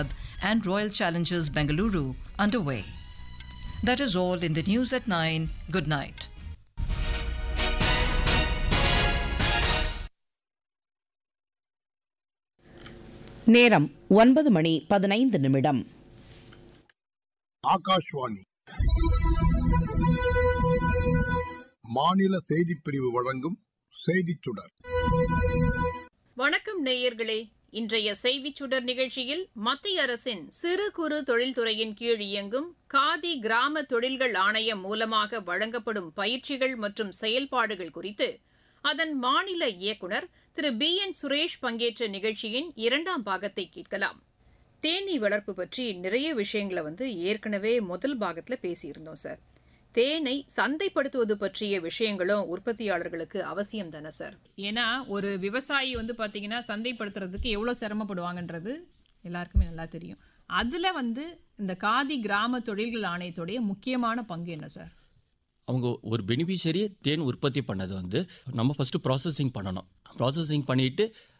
Ahmedabad and Royal Challengers Bengaluru underway. That is all in the news at 9. Good night. நேரம் ஒன்பது மணி பதினைந்து நிமிடம் ஆகாஷ்வாணி மாநில செய்திப் பிரிவு வழங்கும் செய்திச் சுடர் வணக்கம் நேயர்களே இன்றைய செய்திச் சுடர் நிகழ்ச்சியில் மத்திய அரசின் சிறு குறு தொழில்துறையின் கீழ் இயங்கும் காதி கிராம தொழில்கள் ஆணையம் மூலமாக வழங்கப்படும் பயிற்சிகள் மற்றும் செயல்பாடுகள் குறித்து அதன் மாநில இயக்குநர் திரு பி என் சுரேஷ் பங்கேற்ற நிகழ்ச்சியின் இரண்டாம் பாகத்தை கேட்கலாம் தேனீ வளர்ப்பு பற்றி நிறைய விஷயங்களை வந்து ஏற்கனவே முதல் பாகத்துல பேசியிருந்தோம் சார் தேனை சந்தைப்படுத்துவது பற்றிய விஷயங்களும் உற்பத்தியாளர்களுக்கு அவசியம் தானே சார் ஏன்னா ஒரு விவசாயி வந்து பாத்தீங்கன்னா சந்தைப்படுத்துறதுக்கு எவ்வளோ சிரமப்படுவாங்கன்றது எல்லாருக்குமே நல்லா தெரியும் அதுல வந்து இந்த காதி கிராம தொழில்கள் ஆணையத்துடைய முக்கியமான பங்கு என்ன சார் அவங்க ஒரு பெனிஃபிஷரியை தேன் உற்பத்தி பண்ணது வந்து நம்ம ஃபஸ்ட்டு ப்ராசஸிங் பண்ணணும் ப்ராசஸிங் பண்ணிவிட்டு